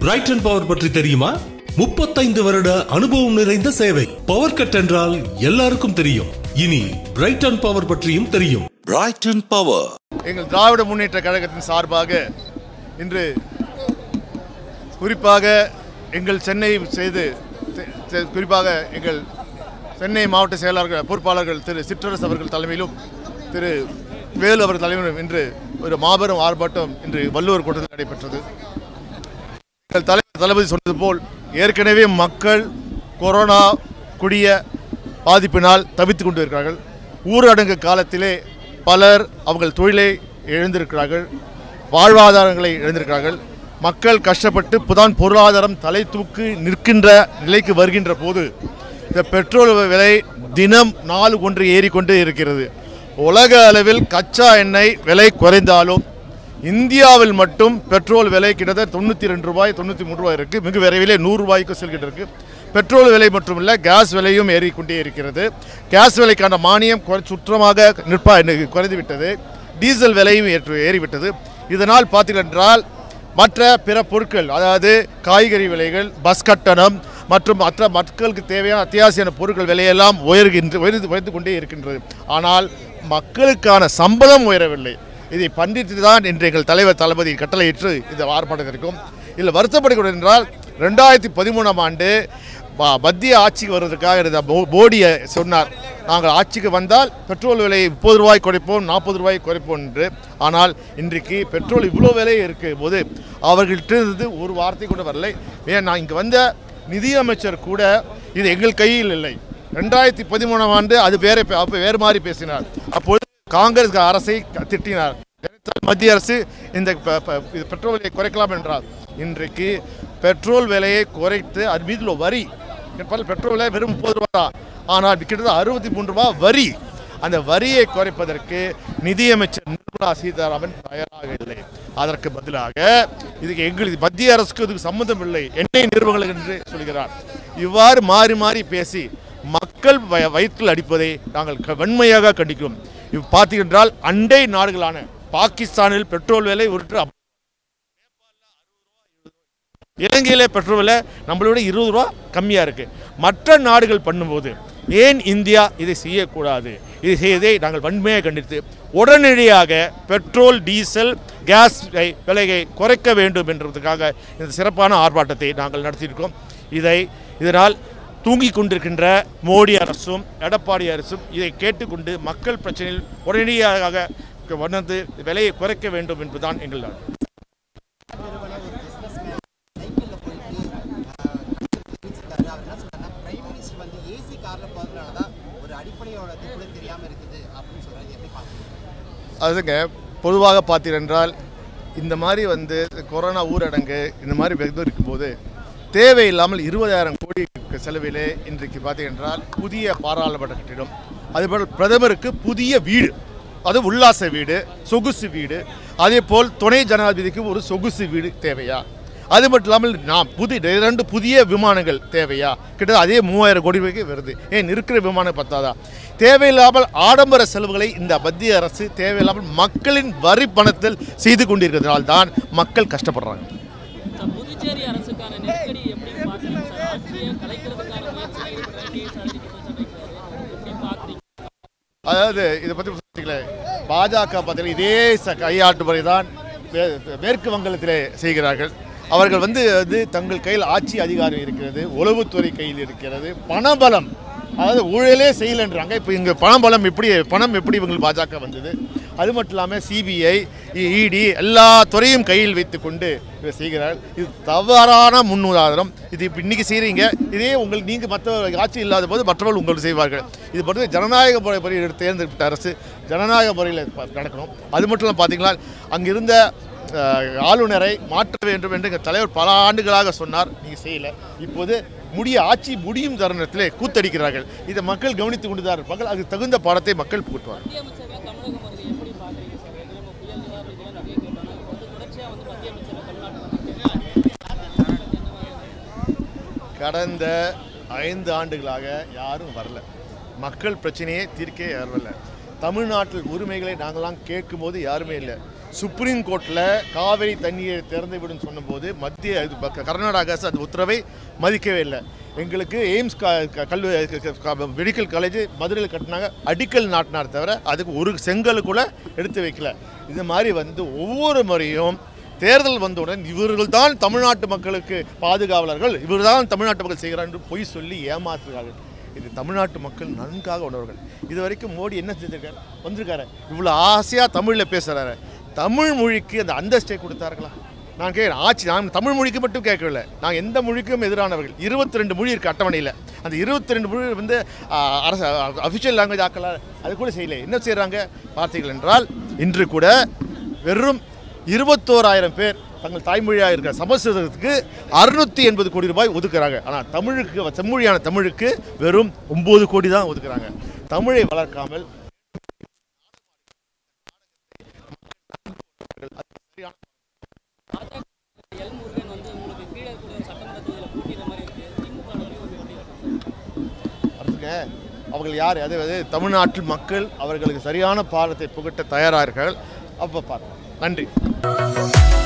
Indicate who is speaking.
Speaker 1: Brayton power பற்றி தெரியுமா முப்பத்தைந்து வருட அனுபவம் நிறைந்த சேவை பவர் கட் என்றால் எல்லாருக்கும் தெரியும் இனி பிரைட்டன் பவர் பற்றியும் தெரியும்
Speaker 2: Brighton Power.
Speaker 3: எங்கள் திராவிட முன்னேற்ற கழகத்தின் சார்பாக இன்று குறிப்பாக எங்கள் சென்னை செய்து செ- செ- குறிப்பாக எங்கள் சென்னை மாவட்ட செயலாளர்கள் பொறுப்பாளர்கள் திரு சிற்றரசு அவர்கள் தலைமையிலும் திரு வேலு அவர்கள் தலைமையிலும் இன்று ஒரு மாபெரும் ஆர்ப்பாட்டம் இன்று வள்ளுவர் கூட்டத்தில் நடைபெற்றது எங்கள் தலைவர் தளபதி சொன்னது போல் ஏற்கனவே மக்கள் கொரோனா கொடிய பாதிப்பினால் தவித்துக் கொண்டிருக்கிறார்கள் ஊரடங்கு காலத்திலே பலர் அவங்கள் தொழிலை இழந்திருக்கிறார்கள் வாழ்வாதாரங்களை இழந்திருக்கிறார்கள் மக்கள் கஷ்டப்பட்டு புதான் பொருளாதாரம் தலை தூக்கி நிற்கின்ற நிலைக்கு வருகின்ற போது இந்த பெட்ரோல் விலை தினம் நாலு ஒன்று ஏறிக்கொண்டே இருக்கிறது உலக அளவில் கச்சா எண்ணெய் விலை குறைந்தாலும் இந்தியாவில் மட்டும் பெட்ரோல் விலை கிட்டத்தட்ட தொண்ணூற்றி ரெண்டு ரூபாய் தொண்ணூற்றி மூணு ரூபாய் இருக்குது மிக விரைவிலே நூறு ரூபாய்க்கு செல்கிட்டு இருக்கு பெட்ரோல் விலை மட்டுமில்ல கேஸ் விலையும் ஏறிக்கொண்டே இருக்கிறது கேஸ் விலைக்கான மானியம் குறை சுற்றமாக நிற்பா குறைந்து விட்டது டீசல் விலையும் ஏற்று ஏறிவிட்டது இதனால் பார்த்தீர்கள் என்றால் மற்ற பிற பொருட்கள் அதாவது காய்கறி விலைகள் பஸ் கட்டணம் மற்றும் மற்ற மக்களுக்கு தேவையான அத்தியாவசிய பொருட்கள் விலையெல்லாம் உயர்கின்ற உயர்ந்து உயர்ந்து கொண்டே இருக்கின்றது ஆனால் மக்களுக்கான சம்பளம் உயரவில்லை இதை பண்டித்து தான் இன்று எங்கள் தலைவர் தளபதி கட்டளையிட்டு இந்த ஆர்ப்பாட்டத்திற்கும் இதில் வருத்தப்படுகிறது என்றால் ரெண்டாயிரத்தி பதிமூணாம் ஆண்டு ம- மத்திய ஆட்சிக்கு வருவதற்காக இருந்த மோ- மோடி சொன்னார் நாங்கள் ஆட்சிக்கு வந்தால் பெட்ரோல் விலை முப்பது ரூபாய் குறைப்போம் நாற்பது ரூபாய் குறைப்போம் என்று ஆனால் இன்றைக்கு பெட்ரோல் இவ்வளோ விலை இருக்கும் போது அவர்கள்ட்ட இருந்து ஒரு வார்த்தை கூட வரலை ஏன் நான் இங்கே வந்த நிதியமைச்சர் கூட இது எங்கள் கையில் இல்லை ரெண்டாயிரத்தி பதிமூணாம் ஆண்டு அது வேற பே- அப்ப வேறு மாதிரி பேசினார் அப்பொழுது காங்கிரஸ் அரசை க- திட்டினார் நினைத்தால் மத்திய அரசு இந்த ப- ப- இது பெட்ரோல் விலையை குறைக்கலாம் என்றார் இன்றைக்கு பெட்ரோல் விலையை குறைத்து அது மீது உள்ள வரி இப்ப பெட்ரோல் விலை வெறும் முப்பது ரூபா தான் ஆனால் கிட்டத்தட்ட அறுபத்தி மூன்று ரூபா வரி அந்த வரியை குறைப்பதற்கு நிதியமைச்சர் நிர்மலா சீதாராமன் தயாராக இல்லை அதற்கு பதிலாக இதுக்கு எங்களுக்கு மத்திய அரசுக்கு இதுக்கு சம்மந்தம் இல்லை எண்ணெய் நிறுவனங்கள் என்று சொல்கிறார் இவ்வாறு மாறி மாறி பேசி மக்கள் வய- வயிற்றில் அடிப்பதை நாங்கள் க- வன்மையாக கண்டிக்கிறோம் இவ் பார்த்தீங்கன்றால் அண்டை நாடுகளான பாகிஸ்தானில் பெட்ரோல் விலை ஒரு லிட்டர் இலங்கையில் பெட்ரோல் விலை நம்மளோட இருபது ரூபா கம்மியாக இருக்குது மற்ற நாடுகள் பண்ணும்போது ஏன் இந்தியா இதை செய்யக்கூடாது இது செய்வதை நாங்கள் வன்மையாக கண்டித்து உடனடியாக பெட்ரோல் டீசல் கேஸ் விலை- விலையை குறைக்க வேண்டும் என்றதுக்காக இந்த சிறப்பான ஆர்ப்பாட்டத்தை நாங்கள் நடத்தியிருக்கோம் இதை இதனால் தூங்கிக் கொண்டிருக்கின்ற மோடி அரசும் எடப்பாடி அரசும் இதை கேட்டுக்கொண்டு மக்கள் பிரச்சனையில் உடனடியாக வந்து விலையை குறைக்க வேண்டும் என்பதுதான் எங்கள் நாடு
Speaker 4: அவர் என்ன சொல்றாருன்னா பிரைம் மினிஸ்டர் வந்து ஏசி கார்ல போறதுனால தான் ஒரு அடிப்படையோட இது கூட தெரியாம இருக்குது அப்படின்னு சொல்றாரு எப்படி பாக்குறீங்க
Speaker 3: அதுங்க பொதுவாக பார்த்தீரென்றால் இந்த மாதிரி வந்து கொரோனா ஊரடங்கு இந்த மாதிரி வெகு இருக்கும்போது தேவையில்லாமல் இருபதாயிரம் கோடி செலவிலே இன்றைக்கு பார்த்தீங்கன்றால் புதிய பாராளுமன்ற கட்டிடம் அதேபோல் பிரதமருக்கு புதிய வீடு அது உல்லாச வீடு சொகுசு வீடு அதே போல் துணை ஜனாதிபதிக்கு ஒரு சொகுசு வீடு தேவையா அது மட்டும் இல்லாமல் நான் புது இரண்டு புதிய விமானங்கள் தேவையா கிட்டத்தட்ட அதே மூவாயிரம் கோடி ரூபாய்க்கு வருது ஏன் இருக்கிற விமானம் பத்தாதா தேவையில்லாமல் ஆடம்பர செலவுகளை இந்த மத்திய அரசு தேவையில்லாமல் மக்களின் வரி பணத்தில் செய்து கொண்டிருக்கிறதுனால தான் மக்கள் கஷ்டப்படுறாங்க
Speaker 5: சார் புதுச்சேரி அரசுக்கான நெருக்கடி எப்படி பார்க்குறீங்க சார் ஆட்சியை கலைக்கிறதுக்கான முயற்சியில் ஈடுபடுற டிஎஸ் குற்றச்சாட்டு வைக்கிறாரு எப்படி பார்க்குறீங்க
Speaker 3: அதாவது இதை பற்றி பார்த்தீங்களே பாஜக பார்த்தீங்கன்னா இதே ச கையாட்டு முறை தான் மே- மேற்கு வங்கத்திலே செய்கிறார்கள் அவர்கள் வந்து வந்து தங்கள் கையில் ஆட்சி அதிகாரம் இருக்கிறது உளவுத்துறை கையில் இருக்கிறது பணபலம் அதாவது ஊழலே செய்யலைன்றாங்க இப்போ இங்கே பணபலம் எப்படி பணம் எப்படி இவங்களுக்கு பாஜக வந்தது அது மட்டும் இல்லாமல் சிபிஐ இடி எல்லா துறையும் கையில் வைத்துக்கொண்டு இதை செய்கிறார்கள் இது தவறான முன்னுதாரணம் இது இப்போ இன்றைக்கி செய்கிறீங்க இதே உங்களுக்கு நீங்கள் மற்ற ஆட்சி இல்லாத போது மற்றவர்கள் உங்களுக்கு செய்வார்கள் இது பொறுத்து ஜனநாயக முறை படி எடுத்து தேர்ந்தெடுத்த அரசு ஜனநாயக முறையில் ப- நடக்கணும் அது மட்டும் இல்லாமல் பார்த்தீங்களா அங்கிருந்த அஹ், ஆளுநரை மாற்ற வேண்டும் என்று எங்கள் தலைவர் பல ஆண்டுகளாக சொன்னார் நீங்கள் செய்யலை இப்போது முடிய ஆட்சி முடியும் தருணத்திலே கூத்தடிக்கிறார்கள் இதை மக்கள் கவனித்துக் கொண்டு தான் இருப்பார்கள் அதுக்கு தகுந்த பாடத்தை மக்கள் புகட்டுவார்கள்
Speaker 5: மத்திய அமைச்சர்கள் தமிழகம் வருகை எப்படி பார்க்குறீங்க சார் ஏற்கனவே நம்ம புயல் நிவாரண நிதியெல்லாம் நிறைய கேட்டோம் இப்போ வந்து தொடர்ச்சியாக வந்து மத்திய அமைச்சர்கள் தமிழ்நாட்டுக்கு
Speaker 3: கடந்த ஐந்து ஆண்டுகளாக யாரும் வரல மக்கள் பிரச்சனையை தீர்க்கே வரல தமிழ்நாட்டில் உரிமைகளை நாங்களாம் கேட்கும்போது யாருமே இல்லை சுப்ரீம் கோர்ட்டில் காவிரி தண்ணியை திறந்து விடும் சொன்னபோது மத்திய இது ப- கர்நாடக அரசு அந்த உத்தரவை மதிக்கவே இல்லை எங்களுக்கு எய்ம்ஸ் க- க- கல்லு க- க- க- மெடிக்கல் காலேஜ் மதுரையில் கட்டினாங்க அடிக்கல் நாட்டினார் தவிர அதுக்கு ஒரு செங்கல் கூட எடுத்து வைக்கல இது மாதிரி வந்து ஒவ்வொரு முறையும் தேர்தல் வந்தவுடன் இவர்கள் தான் தமிழ்நாட்டு மக்களுக்கு பாதுகாவலர்கள் இவர் தான் தமிழ்நாட்டு மக்கள் செய்கிறார் என்று பொய் சொல்லி ஏமாற்றுகிறார்கள் இது தமிழ்நாட்டு மக்கள் நன்காக உணர்வர்கள் இது வரைக்கும் மோடி என்ன செஞ்சிருக்காரு வந்திருக்காரு இவ்வளோ ஆசையாக தமிழில் பேசுகிறாரு தமிழ் மொழிக்கு அந்த அந்தஸ்தை கொடுத்தார்களா நான் கேட்குறேன் ஆட்சி நான் தமிழ் மொழிக்கு மட்டும் கேட்கவில்லை நாங்கள் எந்த மொழிக்கும் எதிரானவர்கள் இருபத்தி ரெண்டு மொழி இருக்குது அட்டவணையில் அந்த இருபத்தி ரெண்டு மொழி வந்து ஆ, அரசு அஃபிஷியல் லாங்குவேஜ் ஆக்கல அது கூட செய்யலை என்ன செய்கிறாங்க பார்த்தீர்கள் என்றால் இன்று கூட வெறும் இருபத்தோராயிரம் பேர் தங்கள் தாய்மொழியாக இருக்கிற சமஸ்கிருதத்துக்கு அறுநூத்தி எண்பது கோடி ரூபாய் ஒதுக்குறாங்க ஆனால் தமிழுக்கு செம்மொழியான தமிழுக்கு வெறும் ஒம்பது கோடி தான் ஒதுக்குறாங்க தமிழை வளர்க்காமல்
Speaker 5: எல் முருகன் வந்து உங்களுக்கு கீழே கூட சட்டமன்ற தொகுதியில் போட்டியிட மாதிரி இருக்கு திமுக ஒரு எப்படி இருக்கு
Speaker 3: அடுத்துங்க அவர்கள் யார் அதாவது தமிழ்நாட்டில் மக்கள் அவர்களுக்கு சரியான பாடத்தை புகட்ட தயாராகிறார்கள் அப்போ பார்க்கலாம் நன்றி